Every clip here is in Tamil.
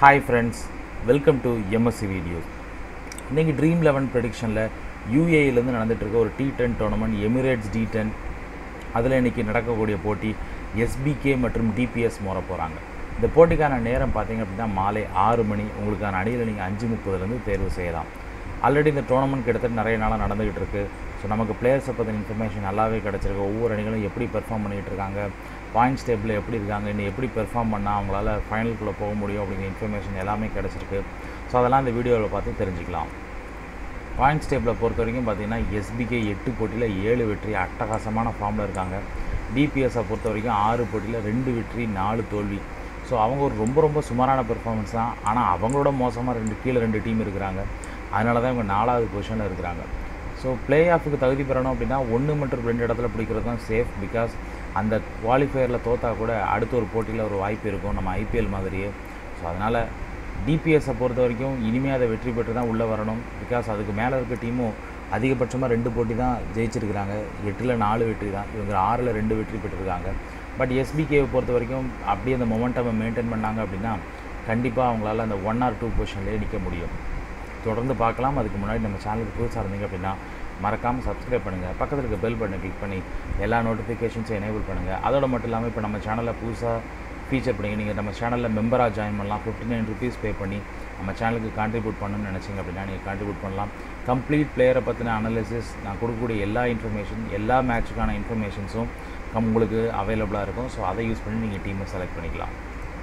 hi friends welcome to MSC videos இன்றைக்கி ட்ரீம் லெவன் ப்ரெடிக்ஷனில் யூஏஇலேருந்து நடந்துட்டு இருக்க ஒரு T ten tournament Emirates T ten அதில் இன்றைக்கி நடக்கக்கூடிய போட்டி எஸ்பிகே மற்றும் டிபிஎஸ் மோற போகிறாங்க இந்த போட்டிக்கான நேரம் பார்த்தீங்க அப்படின்னா மாலை ஆறு மணி உங்களுக்கான அணியில் நீங்கள் அஞ்சு முப்பதுலேருந்து தேர்வு செய்யலாம் ஆல்ரெடி இந்த டோர்னமெண்ட் கிட்டத்தட்ட நிறைய நாளாக நடந்துகிட்டு இருக்கு ஸோ நமக்கு பிளேயர்ஸை பற்றின இன்ஃபர்மேஷன் நல்லாவே கிடச்சிருக்கு ஒவ்வொரு அணிகளும் எப்படி பெர்ஃபார்ம் பண்ணிகிட்டு இருக்காங்க பாயிண்ட்ஸ் டேபிளில் எப்படி இருக்காங்க இன்னும் எப்படி பெர்ஃபார்ம் பண்ணால் அவங்களால ஃபைனலுக்குள்ளே போக முடியும் அப்படிங்கிற இன்ஃபர்மேஷன் எல்லாமே கிடச்சிருக்கு ஸோ அதெல்லாம் இந்த வீடியோவில் பார்த்து தெரிஞ்சுக்கலாம் பாயிண்ட்ஸ் டேபிளை பொறுத்த வரைக்கும் பார்த்தீங்கன்னா எஸ்பிகே எட்டு போட்டியில் ஏழு வெற்றி அட்டகாசமான ஃபார்மில் இருக்காங்க டிபிஎஸை பொறுத்த வரைக்கும் ஆறு போட்டியில் ரெண்டு வெற்றி நாலு தோல்வி ஸோ அவங்க ஒரு ரொம்ப ரொம்ப சுமாரான பெர்ஃபார்மன்ஸ் தான் ஆனால் அவங்களோட மோசமாக ரெண்டு கீழே ரெண்டு டீம் இருக்கிறாங்க அதனால தான் இவங்க நாலாவது பொசிஷனில் இருக்கிறாங்க ஸோ பிளே ஆஃபுக்கு தகுதி பெறணும் அப்படின்னா ஒன்று மற்றும் ரெண்டு இடத்துல பிடிக்கிறது தான் சேஃப் பிகாஸ் அந்த குவாலிஃபயரில் தோத்தா கூட அடுத்த ஒரு போட்டியில் ஒரு வாய்ப்பு இருக்கும் நம்ம ஐபிஎல் மாதிரியே ஸோ அதனால் டிபிஎஸை பொறுத்த வரைக்கும் இனிமேல் அதை வெற்றி பெற்று தான் உள்ளே வரணும் பிகாஸ் அதுக்கு மேலே இருக்க டீமும் அதிகபட்சமாக ரெண்டு போட்டி தான் ஜெயிச்சிருக்கிறாங்க எட்டில் நாலு வெற்றி தான் இவங்க ஆறில் ரெண்டு வெற்றி பெற்றிருக்காங்க பட் எஸ்பிகேவை பொறுத்த வரைக்கும் அப்படியே அந்த மொமெண்டமை மெயின்டைன் பண்ணாங்க அப்படின்னா கண்டிப்பாக அவங்களால அந்த ஒன் ஆர் டூ பொசிஷன்லேயே நிற்க முடியும் தொடர்ந்து பார்க்கலாம் அதுக்கு முன்னாடி நம்ம சேனலுக்கு புதுசாக இருந்தீங்க அப்படின்னா மறக்காமல் சப்ஸ்கிரைப் பண்ணுங்கள் பக்கத்தில் இருக்க பெல் பட்டனை கிளிக் பண்ணி எல்லா நோட்டிஃபிகேஷன்ஸும் எனேபிள் பண்ணுங்கள் அதோட மட்டும் இல்லாமல் இப்போ நம்ம சேனலில் புதுசாக ஃபீச்சர் பண்ணி நீங்கள் நம்ம சேனலில் மெம்பராக ஜாயின் பண்ணலாம் ஃபிஃப்டி நைன் ருபீஸ் பே பண்ணி நம்ம சேனலுக்கு கான்ட்ரிபியூட் பண்ணணும்னு நினச்சிங்க அப்படின்னா நீங்கள் கான்ட்ரிபியூட் பண்ணலாம் கம்ப்ளீட் பிளேயரை பற்றின அனாலிசிஸ் நான் கொடுக்கக்கூடிய எல்லா இன்ஃபர்மேஷன் எல்லா மேட்சுக்கான இன்ஃபர்மேஷன்ஸும் கம் உங்களுக்கு அவைலபிளாக இருக்கும் ஸோ அதை யூஸ் பண்ணி நீங்கள் டீமை செலக்ட் பண்ணிக்கலாம்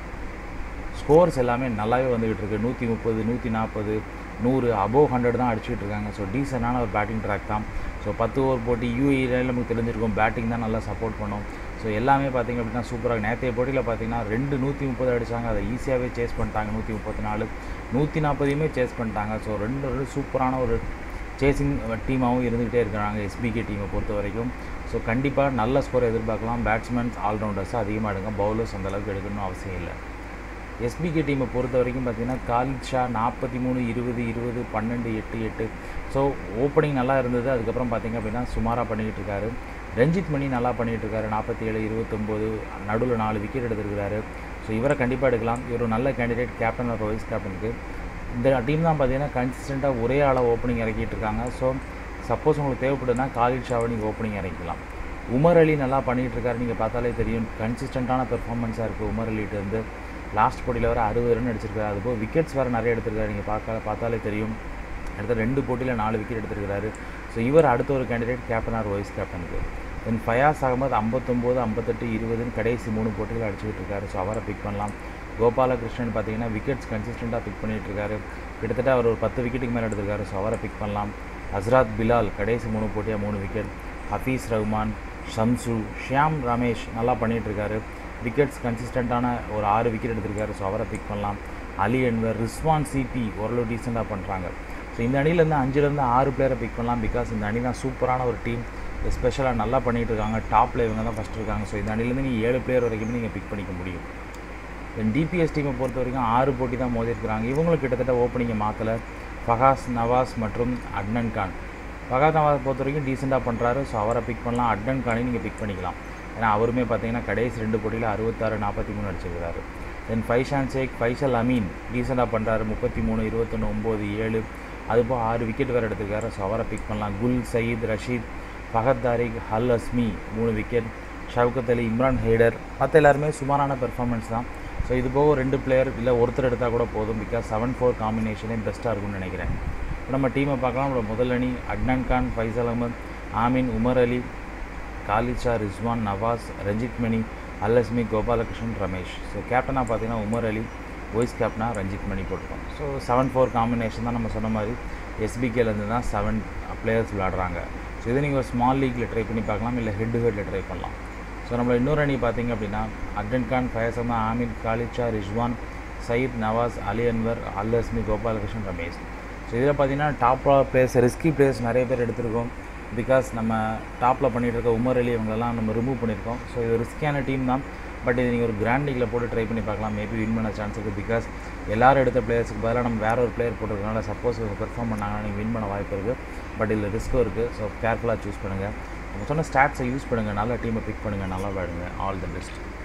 ஸ்கோர்ஸ் எல்லாமே நல்லாவே வந்துக்கிட்டு இருக்குது நூற்றி முப்பது நூற்றி நாற்பது நூறு அபோவ் ஹண்ட்ரட் தான் அடிச்சுட்டு இருக்காங்க ஸோ டீசெண்டான ஒரு பேட்டிங் ட்ராக் தான் ஸோ பத்து ஓவர் போட்டி யூஏல நமக்கு தெரிஞ்சிருக்கும் பேட்டிங் தான் நல்லா சப்போர்ட் பண்ணும் ஸோ எல்லாமே பார்த்திங்க அப்படின்னா சூப்பராக நேற்றைய போட்டியில் பார்த்தீங்கன்னா ரெண்டு நூற்றி முப்பது அடித்தாங்க அதை ஈஸியாகவே சேஸ் பண்ணிட்டாங்க நூற்றி முப்பத்தி நாலு நூற்றி நாற்பதையுமே சேஸ் பண்ணிட்டாங்க ஸோ ரெண்டு ரெண்டு சூப்பரான ஒரு சேசிங் டீமாகவும் இருந்துக்கிட்டே இருக்கிறாங்க எஸ்பிகே டீமை பொறுத்த வரைக்கும் ஸோ கண்டிப்பாக நல்ல ஸ்கோர் எதிர்பார்க்கலாம் பேட்ஸ்மேன்ஸ் ஆல்ரவுண்டர்ஸை அதிகமாக எடுங்க பவுலர்ஸ் அந்தளவுக்கு எடுக்கணும்னு அவசியம் இல்லை எஸ்பிகே டீமை பொறுத்த வரைக்கும் பார்த்தீங்கன்னா காலித் ஷா நாற்பத்தி மூணு இருபது இருபது பன்னெண்டு எட்டு எட்டு ஸோ ஓப்பனிங் நல்லா இருந்தது அதுக்கப்புறம் பார்த்திங்க அப்படின்னா சுமாராக பண்ணிக்கிட்டு இருக்காரு ரஞ்சித் மணி நல்லா பண்ணிகிட்டு இருக்காரு நாற்பத்தி ஏழு இருபத்தொம்போது நடுவில் நாலு விக்கெட் எடுத்திருக்கிறாரு ஸோ இவரை கண்டிப்பாக எடுக்கலாம் இவர் ஒரு நல்ல கேண்டிடேட் கேப்டன் ஆர் வைஸ் கேப்டனுக்கு இந்த டீம் தான் பார்த்தீங்கன்னா கன்சிஸ்டண்ட்டாக ஒரே ஆளாக ஓப்பனிங் இறக்கிட்டு இருக்காங்க ஸோ சப்போஸ் உங்களுக்கு தேவைப்படுதுன்னா காலித் ஷாவை நீங்கள் ஓப்பனிங் இறக்கலாம் உமர் அலி நல்லா பண்ணிகிட்டு இருக்காரு நீங்கள் பார்த்தாலே தெரியும் கன்சிஸ்டண்ட்டான பெர்ஃபார்மன்ஸாக இருக்குது உமர் அலிகிட்டேருந்து லாஸ்ட் போட்டியில் வர அறுபது ரன் அடிச்சிருக்காரு அதுபோல் விக்கெட்ஸ் வேறு நிறைய எடுத்திருக்காரு நீங்கள் பார்க்க பார்த்தாலே தெரியும் அடுத்த ரெண்டு போட்டியில் நாலு விக்கெட் எடுத்திருக்கிறாரு ஸோ இவர் அடுத்த ஒரு கேண்டிடேட் கேப்டன் ஆர் வைஸ் கேப்டனுக்கு தென் ஃபயாஸ் அகமது ஐம்பத்தொம்போது ஐம்பத்தெட்டு இருபதுன்னு கடைசி மூணு போட்டிகள் அடிச்சுக்கிட்டு இருக்காரு ஸோ அவரை பிக் பண்ணலாம் கோபாலகிருஷ்ணன் பார்த்தீங்கன்னா விக்கெட்ஸ் கன்சிஸ்டண்ட்டாக பிக் பண்ணிகிட்டு இருக்காரு கிட்டத்தட்ட அவர் ஒரு பத்து விக்கெட்டுக்கு மேலே எடுத்திருக்காரு ஸோ அவரை பிக் பண்ணலாம் ஹஸ்ராத் பிலால் கடைசி மூணு போட்டியாக மூணு விக்கெட் ஹஃபீஸ் ரஹ்மான் ஷம்சு ஷியாம் ரமேஷ் நல்லா பண்ணிகிட்டு இருக்காரு விக்கெட்ஸ் கன்சிஸ்டண்ட்டான ஒரு ஆறு விக்கெட் எடுத்திருக்காரு ஸோ அவரை பிக் பண்ணலாம் அலி அன்வர் ரிஸ்வான் சிபி ஓரளவு டீசெண்டாக பண்ணுறாங்க ஸோ இந்த அணிலேருந்து அஞ்சுலேருந்து ஆறு பிளேயரை பிக் பண்ணலாம் பிகாஸ் இந்த அணி தான் சூப்பரான ஒரு டீம் எஸ்பெஷலாக நல்லா பண்ணிகிட்டு இருக்காங்க டாப்பில் இவங்க தான் ஃபஸ்ட் இருக்காங்க ஸோ இந்த அணிலேருந்து நீங்கள் ஏழு பிளேயர் வரைக்கும் நீங்கள் பிக் பண்ணிக்க முடியும் தென் டிபிஎஸ் டீமை பொறுத்த வரைக்கும் ஆறு போட்டி தான் மோதிருக்கிறாங்க இவங்களுக்கு கிட்டத்தட்ட ஓப்பனிங்கை மாற்றலை ஃபஹாஸ் நவாஸ் மற்றும் அட்னன் கான் ஃபகாத் நவாஸ் பொறுத்த வரைக்கும் டீசெண்டாக பண்ணுறாரு ஸோ அவரை பிக் பண்ணலாம் அட்னன் கானையும் நீங்கள் பிக் பண்ணிக்கலாம் ஏன்னா அவருமே பார்த்தீங்கன்னா கடைசி ரெண்டு போட்டியில் அறுபத்தாறு நாற்பத்தி மூணு அடிச்சிருக்கிறாரு தென் ஃபைஷான் ஷேக் ஃபைசல் அமீன் டீசெண்டாக பண்ணுறாரு முப்பத்தி மூணு இருபத்தொன்று ஒம்பது ஏழு அதுபோல் ஆறு விக்கெட் வேறு எடுத்திருக்காரு ஸோ அவரை பிக் பண்ணலாம் குல் சயீத் ரஷீத் ஃபஹத் தாரிக் ஹல் அஸ்மி மூணு விக்கெட் ஷவுகத் அலி இம்ரான் ஹைடர் மற்ற எல்லாருமே சுமாரான பெர்ஃபார்மன்ஸ் தான் ஸோ இது போக ரெண்டு பிளேயர் இல்லை ஒருத்தர் எடுத்தால் கூட போதும் பிகாஸ் செவன் ஃபோர் காம்பினேஷனே பெஸ்ட்டாக இருக்கும்னு நினைக்கிறேன் இப்போ நம்ம டீமை பார்க்கலாம் நம்மளோட முதல் அணி அட்னான் கான் ஃபைசல் அகமது ஆமீன் உமர் அலி காலித் ஷா ரிஸ்வான் நவாஸ் ரஞ்சித் மணி அல்லஸ்மி கோபாலகிருஷ்ணன் ரமேஷ் ஸோ கேப்டனாக பார்த்தீங்கன்னா உமர் அலி வைஸ் கேப்டனாக ரஞ்சித் மணி போட்டிருக்கோம் ஸோ செவன் ஃபோர் காம்பினேஷன் தான் நம்ம சொன்ன மாதிரி எஸ்பிகேலேருந்து தான் செவன் பிளேயர்ஸ் விளாடுறாங்க ஸோ இதை நீங்கள் ஒரு ஸ்மால் லீக்கில் ட்ரை பண்ணி பார்க்கலாம் இல்லை ஹெட் ஹெட்டில் ட்ரை பண்ணலாம் ஸோ நம்மள இன்னொரு அணி பார்த்தீங்க அப்படின்னா அட்டன் கான் ஃபயசமா ஆமிர் காலித் ஷா ரிஸ்வான் சயீத் நவாஸ் அலி அன்வர் அல்லஸ்மி கோபாலகிருஷ்ணன் ரமேஷ் ஸோ இதில் பார்த்தீங்கன்னா டாப் பிளேயர்ஸ் ரிஸ்கி பிளேயர்ஸ் நிறைய பேர் எடுத்திருக்கோம் பிகாஸ் நம்ம டாப்பில் பண்ணிகிட்டு இருக்க உமர் அலி இவங்களெல்லாம் நம்ம ரிமூவ் பண்ணியிருக்கோம் ஸோ இது ரிஸ்கியான டீம் தான் பட் இது நீங்கள் ஒரு கிராண்ட் லீக்கில் போட்டு ட்ரை பண்ணி பார்க்கலாம் மேபி வின் பண்ண சான்ஸ் இருக்குது பிகாஸ் எல்லாரும் எடுத்த பிளேயர்ஸுக்கு பதிலாக நம்ம வேற ஒரு பிளேயர் போட்டிருக்கனால சப்போஸ் இவங்க பெர்ஃபார்ம் பண்ணாங்கன்னா நீங்கள் வின் பண்ண வாய்ப்பு இருக்குது பட் இதில் ரிஸ்க்கும் இருக்குது ஸோ கேர்ஃபுல்லாக சூஸ் பண்ணுங்கள் நம்ம சொன்ன ஸ்டாட்ஸை யூஸ் பண்ணுங்கள் நல்ல டீமை பிக் பண்ணுங்கள் நல்லா விளையாடுங்க ஆல் தி பெஸ்ட்